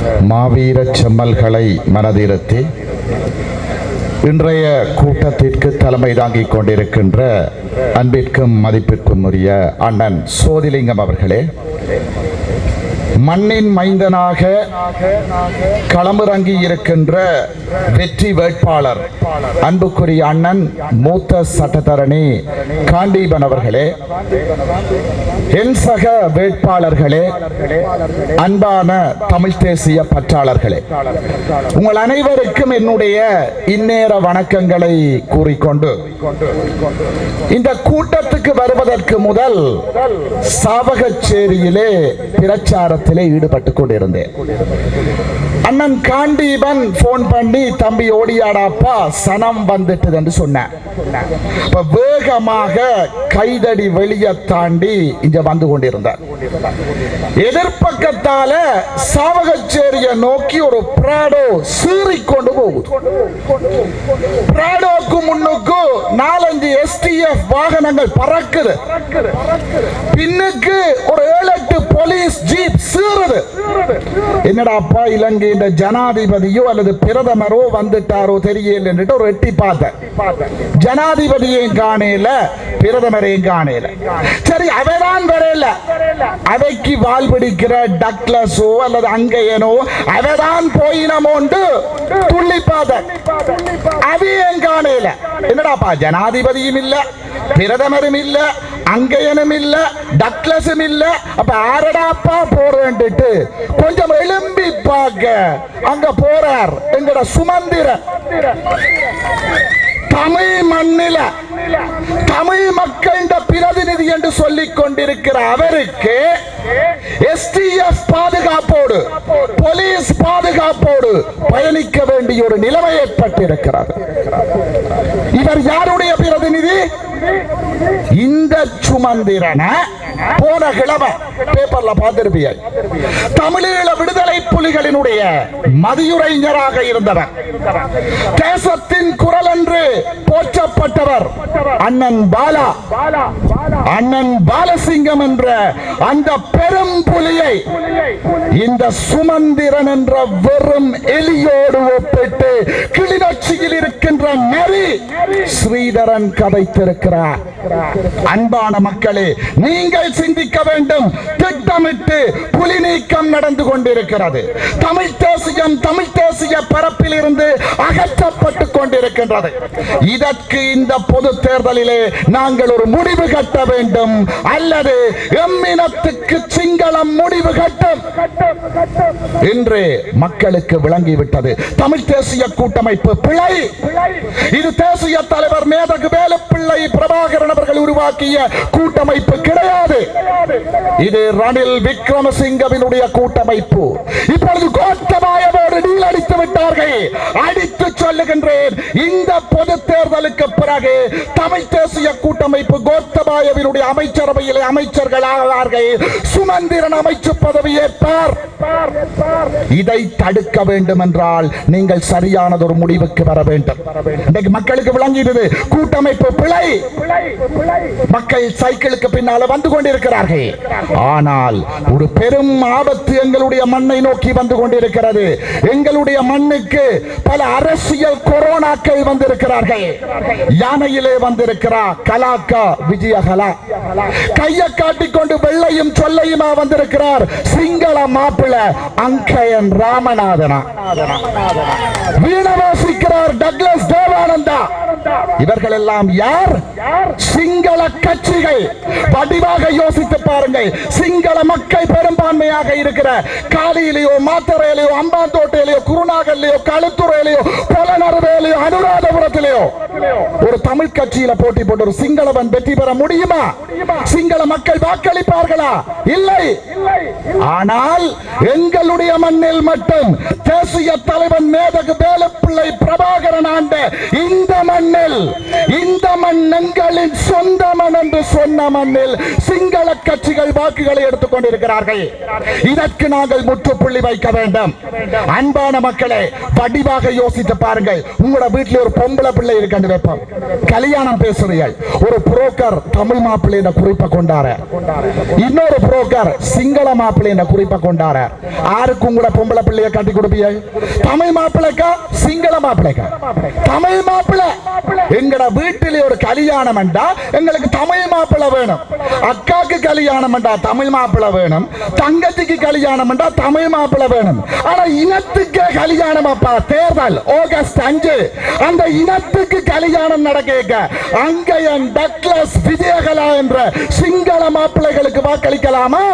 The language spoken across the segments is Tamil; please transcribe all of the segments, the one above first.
மாவீரச் செம்மல்களை மனதிருத்தி இன்றைய கூட்டத்திற்கு தலைமை தாங்கிக் கொண்டிருக்கின்ற அன்பிற்கும் மதிப்பிற்கும் உரிய அண்ணன் சோதிலிங்கம் அவர்களே மண்ணின் மைந்தனாக களமிறங்கி இருக்கின்ற வெற்றி வேட்பாளர் அன்புக்குரிய அண்ணன் மூத்த சட்டத்தரணி காண்டீபன் அவர்களே என் சக வேட்பாளர்களே அன்பான தமிழ் தேசிய பற்றாளர்களே உங்கள் அனைவருக்கும் என்னுடைய இந்நேர வணக்கங்களை கூறிக்கொண்டு இந்த கூட்டத்துக்கு வருவதற்கு முதல் சாவகச்சேரியிலே பிரச்சாரத்திலே ஈடுபட்டு கொண்டிருந்தேன் அண்ணன் காண்டீபன் போன் பண்ணி தம்பி ஓடியாடாப்பா சனம் வந்துட்டது என்று சொன்னேன் இப்ப வேகமாக கைதடி வெளியே தாண்டி இங்க வந்து கொண்டிருந்தார் எதிர்ப்பக்கத்தால சாவகச்சேரிய நோக்கி ஒரு பிராடோ சீறிக்கொண்டு போகுது பிராடோக்கு முன்னுக்கு நாலஞ்சு எஸ்டிஎஃப் வாகனங்கள் பறக்குது பின்னுக்கு ஒரு ஏழு எட்டு போலீஸ் ஜீப் சீறுது என்னடாப்பா இலங்கை இந்த ஜனாதிபதியோ அல்லது பிரதமரோ வந்துட்டாரோ தெரியல என்றுட்டு ஒரு எட்டி பார்த்தேன் ஜனாதிபதியையும் காணல பிரதமரையும் காணல சரி அவதான் வரையில அவைக்கு வால் பிடிக்கிற டக்லஸோ அல்லது அங்கையனோ அவதான் போயினமோண்டு துள்ளி பார்த்தேன் அவையும் காணல என்னடாப்பா ஜனாதிபதியும் இல்ல பிரதமரும் இல்ல அங்கையனும் இல்ல டக்லஸும் இல்ல அப்ப ஆரடாப்பா போறேன்ட்டு கொஞ்சம் எழும்பி பார்க்க அங்க போறார் எங்கட சுமந்திர தமிழ் மண்ணில தமிழ் மக்களின் பிரதிநிதி என்று சொல்லிக் கொண்டிருக்கிற அவருக்கு எஸ்டிஎஃப் பாதுகாப்போடு போலீஸ் பாதுகாப்போடு பயணிக்க வேண்டிய ஒரு நிலைமை ஏற்பட்டிருக்கிறது இவர் யாருடைய பிரதிநிதி இந்த சுமந்திரன போன கிழமை பேப்பர்ல பார்த்திருப்பீங்க தமிழீழ விடுதலை புலிகளினுடைய மதியுரைஞராக இருந்தவர் தேசத்தின் குரல் என்று போற்றப்பட்டவர் அண்ணன் பாலா அண்ணன் பாலசிங்கம் என்ற அந்த பெரும் புலியை இந்த சுமந்திரன் என்ற வெறும் எலியோடு ஒப்பிட்டு கிளிநொச்சியில் இருக்கின்ற நெறி ஸ்ரீதரன் கதைத்திருக்கிறார் அன்பான மக்களே நீங்கள் சிந்திக்க வேண்டும் திட்டமிட்டு புலி நீக்கம் நடந்து கொண்டிருக்கிறது தமிழ் தேசியம் தமிழ் தேசிய பரப்பில் இருந்து அகற்றப்பட்டு கொண்டிருக்கின்றது இதற்கு இந்த பொது தேர்தலிலே நாங்கள் ஒரு முடிவு கட்ட வேண்டும் அல்லது எம்மினத்துக்கு சிங்களம் முடிவு கட்டும் இன்று மக்களுக்கு விளங்கிவிட்டது தமிழ் தேசிய கூட்டமைப்பு பிழை இது தேசிய தலைவர் மேதகு வேலுப்பிள்ளை பிரபாகரன் அவர்கள் உருவாக்கிய கூட்டமைப்பு கிடையாது இது ரணில் விக்ரமசிங்கவினுடைய கூட்டமைப்பு இப்பொழுது கோத்தபாயவோடு டீல் அடித்து விட்டார்கள் அடித்து சொல்லுகின்றேன் இந்த பொது தேர்தலுக்கு பிறகு தமிழ் தேசிய கூட்டமைப்பு கோத்தபாயவினுடைய அமைச்சரவையிலே அமைச்சர்கள் ஆவார்கள் சுமந்திரன் அமைச்சு பதவி ஏற்பார் இதை தடுக்க வேண்டும் என்றால் நீங்கள் சரியானது ஒரு முடிவுக்கு வர வேண்டும் இன்றைக்கு மக்களுக்கு விளங்கிடுது கூட்டமைப்பு பிழை மக்கள் சைக்கிளுக்கு பின்னால வந்து கொண்டிருக்கிறார்கள் ஆனால் ஒரு பெரும் ஆபத்து எங்களுடைய மண்ணை நோக்கி வந்து கொண்டிருக்கிறது எங்களுடைய மண்ணுக்கு பல அரசியல் கொரோனாக்கள் வந்திருக்கிறார்கள் யானையிலே வந்திருக்கிறார் கலாக்கா விஜயகலா கையை காட்டிக்கொண்டு வெள்ளையும் சொல்லையுமா வந்திருக்கிறார் சிங்கள மாப்பிள்ள அங்கையன் ராமநாதனா வீண வாசிக்கிறார் டக்ளஸ் தேவானந்தா இவர்கள் எல்லாம் யார் சிங்கள கட்சிகள் வடிவாக யோசித்து பாருங்கள் சிங்கள மக்கள் பெரும்பான்மையாக இருக்கிற காலியிலேயோ மாத்தரையிலேயோ அம்பாந்தோட்டையிலேயோ குருநாகல்லையோ களுத்துறையிலேயோ பொலனறுவையிலேயோ அனுராதபுரத்திலேயோ ஒரு தமிழ் கட்சியில போட்டி போட்டு ஒரு சிங்களவன் வெற்றி பெற முடியுமா சிங்கள மக்கள் வாக்களிப்பார்களா இல்லை ஆனால் எங்களுடைய மண்ணில் மட்டும் தேசிய தலைவன் மேதகு வேலுப்பிள்ளை பிரபாகரன் ஆண்ட இந்த மண்ணில் மண்ணில் இந்த மண் எங்களின் சொந்த மண் என்று சொன்ன மண்ணில் சிங்கள கட்சிகள் வாக்குகளை எடுத்துக் கொண்டிருக்கிறார்கள் இதற்கு நாங்கள் முற்றுப்புள்ளி வைக்க வேண்டும் அன்பான மக்களே வடிவாக யோசித்து பாருங்கள் உங்களோட வீட்டில் ஒரு பொம்பளை பிள்ளை இருக்கான்னு வைப்போம் கல்யாணம் பேசுறீர்கள் ஒரு புரோக்கர் தமிழ் மாப்பிள்ளை என்ற குறிப்பை கொண்டார இன்னொரு புரோக்கர் சிங்கள மாப்பிள்ளை என்ற குறிப்பை கொண்டார யாருக்கு உங்களோட பொம்பளை பிள்ளைய கட்டி கொடுப்பீங்க தமிழ் மாப்பிள்ளைக்கா சிங்கள மாப்பிள்ளைக்கா தமிழ் மாப்பிள்ளை எங்கட வீட்டிலே ஒரு கல்யாணம் என்றா எங்களுக்கு தமிழ் மாப்பிள்ளை வேணும் அக்காக்கு கல்யாணம் என்றா தமிழ் மாப்பிள்ளை வேணும் தங்கச்சிக்கு கல்யாணம் என்றா தமிழ் மாப்பிள்ளை வேணும் ஆனா இனத்துக்கே கல்யாணம் அப்பா தேர்தல் ஆகஸ்ட் அஞ்சு அந்த இனத்துக்கு கல்யாணம் நடக்க அங்கயன் டக்ளஸ் விஜயகலா என்ற சிங்கள மாப்பிள்ளைகளுக்கு வாக்களிக்கலாமா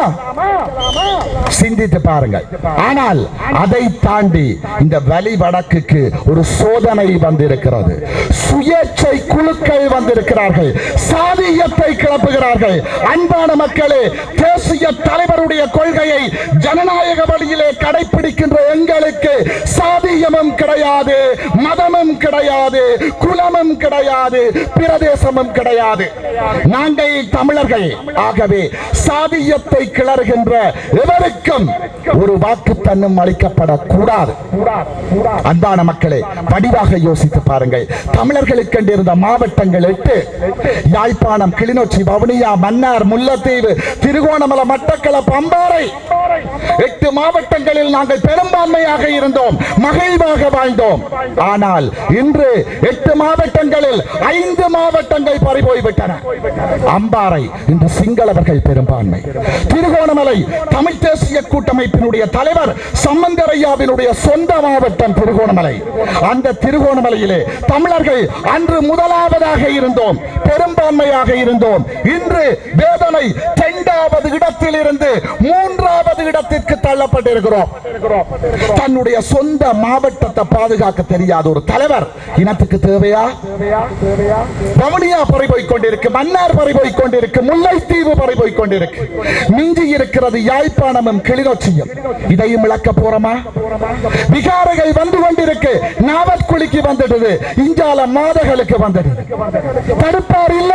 சிந்தித்து பாருங்கள் ஆனால் அதை தாண்டி இந்த வலி வடக்குக்கு ஒரு சோதனை வந்திருக்கிறது சுயேட்சை குழுக்கள் வந்திருக்கிறார்கள் சாதியத்தை கிளப்புகிறார்கள் அன்பான மக்களே தேசிய தலைவருடைய கொள்கையை ஜனநாயக வழியிலே கடைபிடிக்கின்ற எங்களுக்கு சாதியமும் கிடையாது மதமும் கிடையாது குலமும் கிடையாது பிரதேசமும் கிடையாது நாங்கள் தமிழர்கள் ஆகவே சாதியத்தை கிளறுகின்ற எவருக்கும் ஒரு வாக்கு தன்னும் அளிக்கப்படக்கூடாது அன்பான மக்களே வடிவாக யோசித்து பாருங்கள் தமிழர்களுக்கு இருந்த மாவட்டங்கள் எட்டு யாழ்ப்பாணம் கிளிநொச்சி வவுனியா மன்னார் முல்லைத்தீவு திருகோணமலை மட்டக்களப்பு அம்பாறை எட்டு மாவட்டங்களில் நாங்கள் பெரும்பான்மையாக இருந்தோம் மகிழ்வாக வாழ்ந்தோம் ஆனால் இன்று எட்டு மாவட்டங்களில் ஐந்து மாவட்டங்கள் பறிபோய்விட்டன அம்பாறை இன்று சிங்களவர்கள் பெரும்பான்மை திருகோணமலை தமிழ் தேசிய கூட்டமைப்பினுடைய தலைவர் சம்பந்தரையாவினுடைய சொந்த மாவட்டம் திருகோணமலை அந்த திருகோணமலையிலே தமிழர்கள் அன்று முதலாவதாக இருந்தோம் பெரும்பான்மையாக இருந்தோம் இன்று வேதனை இரண்டாவது இடத்தில் இருந்து மூன்றாவது இடத்திற்கு தள்ளப்பட்டிருக்கிறோம் தன்னுடைய சொந்த மாவட்டத்தை பாதுகாக்க தெரியாத ஒரு தலைவர் இனத்துக்கு தேவையா வவுனியா பறிபோய் கொண்டிருக்கு மன்னார் பறிபோய் கொண்டிருக்கு முல்லைத்தீவு பறிபோய் கொண்டிருக்கு மிஞ்சி இருக்கிறது யாழ்ப்பாணமும் கிளிநொச்சியும் இதையும் இழக்க போறோமா விகாரைகள் வந்து கொண்டிருக்கு நாவற்குழிக்கு வந்துடுது இஞ்சால மாதகளுக்கு வந்துடுது தடுப்பார் இல்ல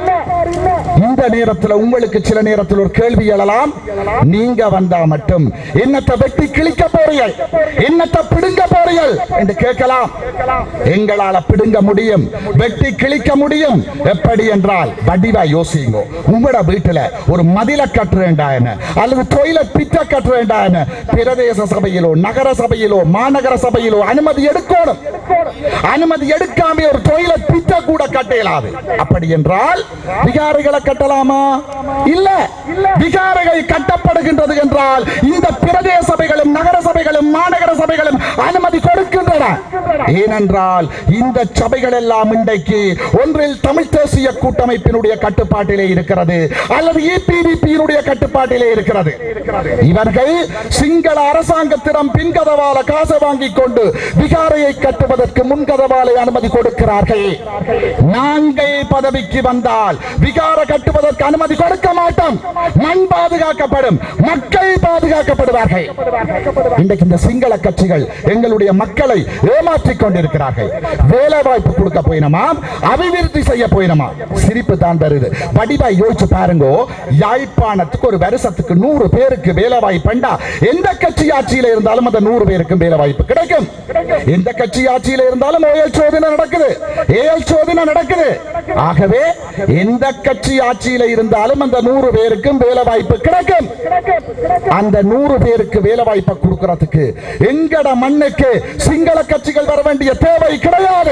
இந்த நேரத்தில் உங்களுக்கு சில நேரத்தில் ஒரு கேள்வி எழலாம் நீங்க வந்தா மட்டும் என்னத்தை வெட்டி கிழிக்க போறீர்கள் என்னத்தை பிடுங்க போறீர்கள் என்று கேட்கலாம் எங்களால பிடுங்க முடியும் வெட்டி கிழிக்க முடியும் எப்படி என்றால் வடிவா யோசிங்க உங்களோட வீட்டுல ஒரு மதில கட்டுறேன்டா என்ன அல்லது டொய்லெட் பிட்ட கட்டுறேன்டா என்ன பிரதேச சபையிலோ நகர சபையிலோ மாநகர சபையிலோ அனுமதி எடுக்கணும் அனுமதி எடுக்காம ஒரு டொய்லெட் பிட்ட கூட கட்ட இயலாது அப்படி என்றால் விகாரைகளை கட்டலாமா இல்ல விகாரைகள் கட்டப்படுகின்றது என்றால் இந்த பிரதேச சபைகளும் நகர சபைகளும் மாநகர சபைகளும் அனுமதி கொடுக்கின்றன ஏனென்றால் இந்த சபைகள் எல்லாம் இன்றைக்கு ஒன்றில் தமிழ் தேசிய கூட்டமைப்பினுடைய கட்டுப்பாட்டிலே இருக்கிறது அல்லது இபிடிபியினுடைய கட்டுப்பாட்டிலே இருக்கிறது இவர்கள் சிங்கள அரசாங்கத்திடம் பின்கதவால காசு வாங்கிக் கொண்டு விகாரையை கட்டுவதற்கு முன்கதவாலை அனுமதி கொடுக்கிறார்கள் நாங்கள் பதவிக்கு வந்தால் விகார கட்டுவதற்கு அனுமதி கொடுக்க மாட்டோம் மண் பாதுகாக்கப்படும் மக்கள் பாதுகாக்கப்படுவார்கள் இன்றைக்கு இந்த சிங்கள கட்சிகள் எங்களுடைய மக்களை ஏமாற்றிக் கொண்டிருக்கிறார்கள் வேலை வாய்ப்பு கொடுக்க போயினமா அபிவிருத்தி செய்ய போயினமா சிரிப்பு தான் வருது வடிவா யோசிச்சு பாருங்க யாழ்ப்பாணத்துக்கு ஒரு வருஷத்துக்கு நூறு பேருக்கு வேலை வாய்ப்புண்டா எந்த கட்சி ஆட்சியில இருந்தாலும் அந்த நூறு பேருக்கு வேலை வாய்ப்பு கிடைக்கும் எந்த கட்சி ஆட்சியில இருந்தாலும் ஓயல் சோதனை நடக்குது ஏஎல் சோதனை நடக்குது ஆகவே எந்த கட்சி ஆட்சியில இருந்தாலும் அந்த நூறு பேருக்கும் வேலை வாய்ப்பு கிடைக்கும் அந்த நூறு பேருக்கு வேலை வாய்ப்பை கொடுக்கறதுக்கு எங்கட மண்ணுக்கு சிங்கள கட்சிகள் வர வேண்டிய தேவை கிடையாது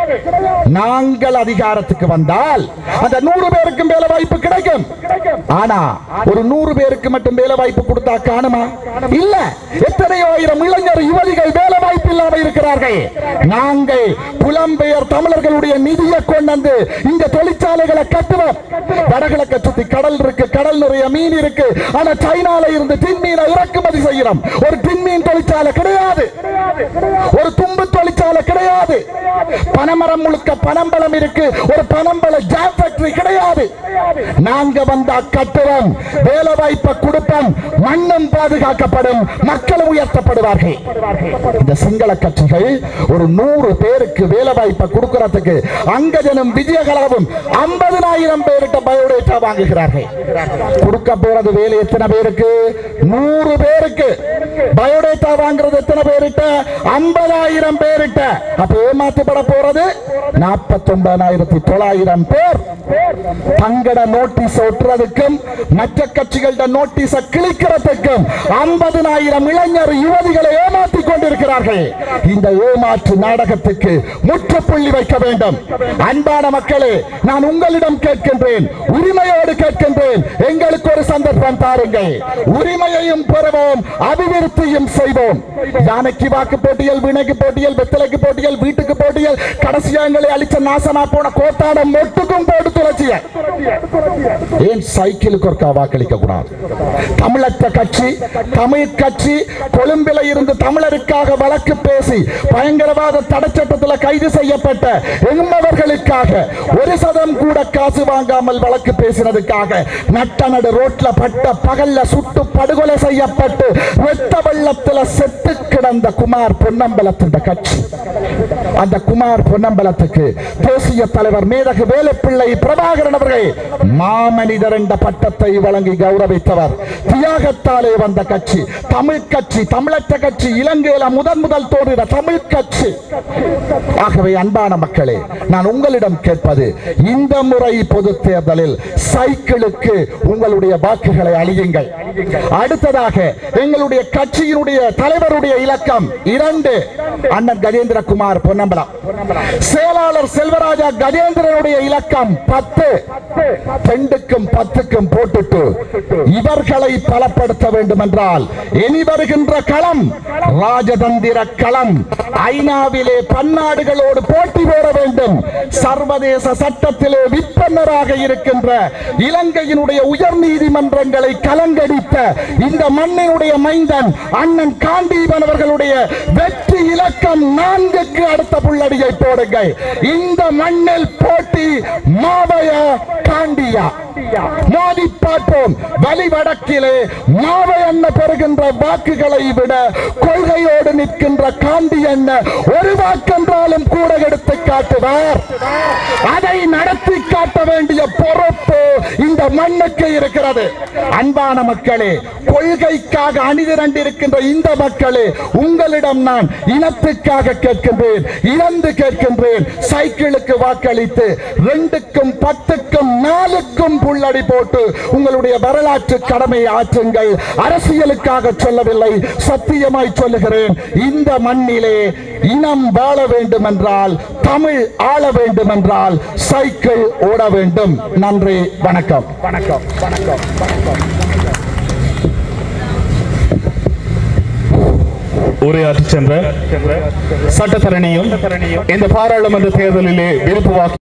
நாங்கள் அதிகாரத்துக்கு வந்தால் அந்த நூறு பேருக்கும் வேலை வாய்ப்பு கிடைக்கும் ஆனா ஒரு நூறு பேருக்கு மட்டும் வேலை வாய்ப்பு கொடுத்தா காணுமா இல்ல எத்தனையோ ஆயிரம் இளைஞர் யுவதிகள் வேலை வாய்ப்பு இல்லாம இருக்கிறார்கள் நாங்கள் புலம்பெயர் தமிழர்களுடைய நிதியை கொண்டு வந்து இந்த தொழிற்சாலைகளை கட்டுவோம் வடகிழக்க சுத்தி கடல் இருக்கு கடல் நிறைய மீன் இருக்கு ஆனா சைனால இருந்து தின்மீனை இறக்குமதி செய்கிறோம் ஒரு தின்மீன் தொழிற்சாலை கிடையாது ஒரு தும்பு தொழிற்சாலை கிடையாது பனமரம் முழுக்க பனம்பழம் இருக்கு ஒரு பனம்பழ ஜாம் ஃபேக்டரி கிடையாது நாங்க வந்த கட்டுறோம் வேலை வாய்ப்பை கொடுப்போம் மண்ணும் பாதுகாக்கப்படும் மக்களும் உயர்த்தப்படுவார்கள் இந்த சிங்கள கட்சிகள் ஒரு நூறு பேருக்கு வேலை வாய்ப்பை கொடுக்கறதுக்கு அங்கஜனும் விஜயகலாவும் ஐம்பதனாயிரம் பேர்கிட்ட பயோடேட்டா வாங்குகிறார்கள் கொடுக்க போறது வேலை எத்தனை பேருக்கு நூறு பேருக்கு பயோடேட்டா வாங்குறது எத்தனை பேருட்ட ஐம்பதாயிரம் பேருட்ட அப்ப ஏமாற்றப்பட போறது நாற்பத்தி ஒன்பதாயிரத்தி தொள்ளாயிரம் பேர் தங்கட நோட்டீஸ் ஒட்டுறதுக்கும் மற்ற கட்சிகள நோட்டீஸ கிழிக்கிறதுக்கும் ஐம்பதனாயிரம் இளைஞர் யுவதிகளை ஏமாற்றிக் கொண்டிருக்கிறார்கள் இந்த ஏமாற்று நாடகத்துக்கு முற்றுப்புள்ளி வைக்க வேண்டும் அன்பான மக்களே நான் உங்களிடம் கேட்கின்றேன் உரிமையோடு கேட்கின்றேன் எங்களுக்கு ஒரு சந்தர்ப்பம் தாருங்கள் உரிமையையும் பெறுவோம் அபிவிருத்தியும் செய்வோம் யானைக்கு வாக்கு போட்டியல் வீணைக்கு போட்டியல் வெத்தலைக்கு போட்டியல் வீட்டுக்கு போட்டியல் கடைசியா எங்களை அழிச்ச நாசமா போன கோத்தாடம் மொட்டுக்கும் போட்டு துளச்சிய ஏன் சைக்கிளுக்கு ஒருக்கா வாக்களிக்க கூடாது தமிழற்ற கட்சி தமிழ் கட்சி கொழும்பில இருந்து தமிழருக்காக வழக்கு பேசி பயங்கரவாத தடைச்சட்டத்தில் கைது செய்யப்பட்ட எம்மவர்களுக்காக ஒரு சதம் கூட காசு வாங்காமல் வழக்கு பேசினதுக்காக நட்ட நடு ரோட்ல பட்ட பகல்ல சுட்டு படுகொலை செய்யப்பட்டு வெட்ட வெள்ளத்துல செத்து கிடந்த குமார் பொன்னம்பலத்தின் கட்சி அந்த குமார் பொன்னம்பலத்துக்கு தேசிய தலைவர் மேதகு வேலுப்பிள்ளை பிரபாகரன் அவர்கள் மாமனிதர் என்ற பட்டத்தை வழங்கி கௌரவித்தவர் தியாகத்தாலே வந்த கட்சி தமிழ் கட்சி தமிழற்ற கட்சி இலங்கையில முதன் முதல் தோன்றின தமிழ் கட்சி ஆகவே அன்பான மக்களே நான் உங்களிடம் கேட்பது இந்த முறை பொது தேர்தலில் சைக்கிளுக்கு உங்களுடைய வாக்குகளை அழியுங்கள் அடுத்ததாக எங்களுடைய கட்சியினுடைய தலைவருடைய இலக்கம் இரண்டு அண்ணன் கஜேந்திரகுமார் பொன்னம்பலம் செயலாளர் செல்வராஜா கஜேந்திரனுடைய இலக்கம் பத்து ரெண்டுக்கும் பத்துக்கும் போட்டுட்டு இவர்களை பலப்படுத்த வேண்டும் என்றால் இனி வருகின்ற களம் ராஜதந்திர களம் ஐநாவிலே பன்னாடுகளோடு போட்டி போட வேண்டும் சர்வதேச சட்டத்திலே விற்பனராக இருக்கின்ற இலங்கையினுடைய உயர் நீதிமன்றங்களை கலங்கடித்த இந்த மண்ணினுடைய மைந்தன் அண்ணன் காண்டீபன் அவர்களுடைய வெற்றி இலக்கம் நான்குக்கு அடுத்த புள்ளடியை போடுங்கள் இந்த மண்ணில் போட்டி மாவய காண்டியா மோதி பார்ப்போம் வலி வடக்கிலே மாவை என்ன பெறுகின்ற வாக்குகளை விட கொள்கையோடு நிற்கின்ற காந்தி என்ன ஒரு வாக்கென்றாலும் கூட எடுத்து காட்டுவார் அதை நடத்தி காட்ட வேண்டிய பொறுப்பு இந்த மண்ணுக்கு இருக்கிறது அன்பான மக்களே கொள்கைக்காக அணிதிரண்டிருக்கின்ற இந்த மக்களே உங்களிடம் நான் இனத்துக்காக கேட்கின்றேன் இழந்து கேட்கின்றேன் சைக்கிளுக்கு வாக்களித்து ரெண்டுக்கும் பத்துக்கும் நாலுக்கும் புள்ளடி போட்டு உங்களுடைய வரலாற்று கடமை ஆற்றுங்கள் அரசியலுக்காக சொல்லவில்லை சத்தியமாய் சொல்லுகிறேன் இந்த மண்ணிலே இனம் வாழ வேண்டும் என்றால் தமிழ் ஆள வேண்டும் என்றால் சைக்கிள் ஓட வேண்டும் நன்றி வணக்கம் வணக்கம் வணக்கம் வணக்கம் உரையாற்றி சென்ற சட்டத்தரணியும் இந்த பாராளுமன்ற தேர்தலிலே விருப்பு வாக்கு